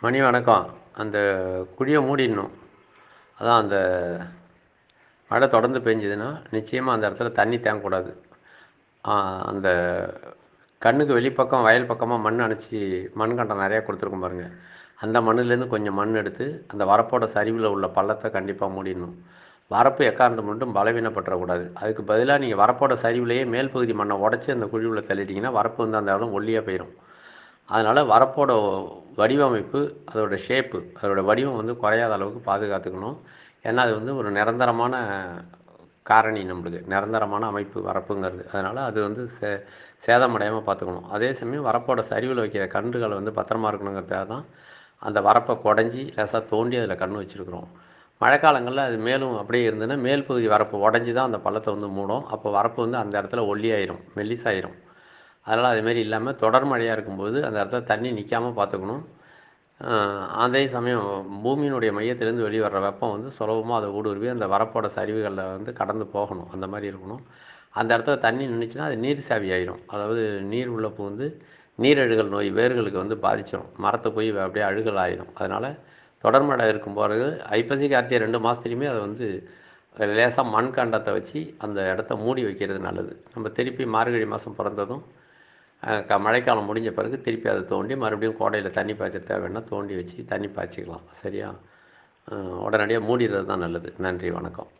மணி வணக்கம் அந்த குழியை மூடிடணும் அதான் அந்த மழை தொடர்ந்து பெஞ்சுதுன்னா நிச்சயமாக அந்த இடத்துல தண்ணி தேங்கக்கூடாது அந்த கண்ணுக்கு வெளிப்பக்கம் வயல் பக்கமாக மண் அணைச்சி மண் கண்டம் நிறையா கொடுத்துருக்கும் பாருங்கள் அந்த மண்ணுலேருந்து கொஞ்சம் மண் எடுத்து அந்த வரப்போட சரிவில் உள்ள பள்ளத்தை கண்டிப்பாக மூடிடணும் வரப்பு எக்காரணம் மட்டும் பலவீனப்பட்டுறக்கூடாது அதுக்கு பதிலாக நீங்கள் வரப்போட சரிவுலேயே மேல் பகுதி மண்ணை உடச்சி அந்த குழி உள்ள தள்ளிட்டிங்கன்னா வரப்பு வந்து அந்த இடம் ஒல்லியாக போயிடும் அதனால் வரப்போட வடிவமைப்பு அதோட ஷேப்பு அதோட வடிவம் வந்து குறையாத அளவுக்கு பாதுகாத்துக்கணும் ஏன்னா அது வந்து ஒரு நிரந்தரமான காரணி நம்மளுக்கு நிரந்தரமான அமைப்பு வரப்புங்கிறது அதனால் அது வந்து சே சேதமடையாமல் பார்த்துக்கணும் அதே சமயம் வரப்போட சரிவில் வைக்கிற கன்றுகளை வந்து பத்திரமா இருக்கணுங்கிறதுக்காக தான் அந்த வரப்பை குடஞ்சி லேசாக தோண்டி அதில் கன்று வச்சுருக்குறோம் மழைக்காலங்களில் அது மேலும் அப்படியே இருந்ததுன்னா மேல் பகுதி வரப்பு உடஞ்சி தான் அந்த பள்ளத்தை வந்து மூடும் அப்போ வரப்பு வந்து அந்த இடத்துல ஒல்லியாயிரும் மெல்லிசாயிரும் அதனால் அதுமாரி இல்லாமல் தொடர் மழையாக இருக்கும்போது அந்த இடத்துல தண்ணி நிற்காமல் பார்த்துக்கணும் அதே சமயம் பூமியினுடைய மையத்திலேருந்து வெளியே வர்ற வெப்பம் வந்து சுலபமாக அதை ஊடுருவி அந்த வரப்போட சரிவுகளில் வந்து கடந்து போகணும் அந்த மாதிரி இருக்கணும் அந்த இடத்துல தண்ணி நின்றுச்சுன்னா அது நீர் சாவி ஆயிரும் அதாவது நீர் உள்ள வந்து நீரழுகல் நோய் வேர்களுக்கு வந்து பாதிச்சிடும் மரத்தை போய் அப்படியே அழுகல் ஆயிடும் அதனால் தொடர் மழை இருக்கும்போது ஐப்பசி கார்த்திகை ரெண்டு மாதத்துலையுமே அதை வந்து லேசாக மண் கண்டத்தை வச்சு அந்த இடத்த மூடி வைக்கிறது நல்லது நம்ம திருப்பி மார்கழி மாதம் பிறந்ததும் க மழைக்காலம் முடிஞ்ச பிறகு திருப்பி அதை தோண்டி மறுபடியும் கோடையில் தண்ணி பாய்ச்ச தேவைன்னா தோண்டி வச்சு தண்ணி பாய்ச்சிக்கலாம் சரியா உடனடியாக மூடிடுறது தான் நல்லது நன்றி வணக்கம்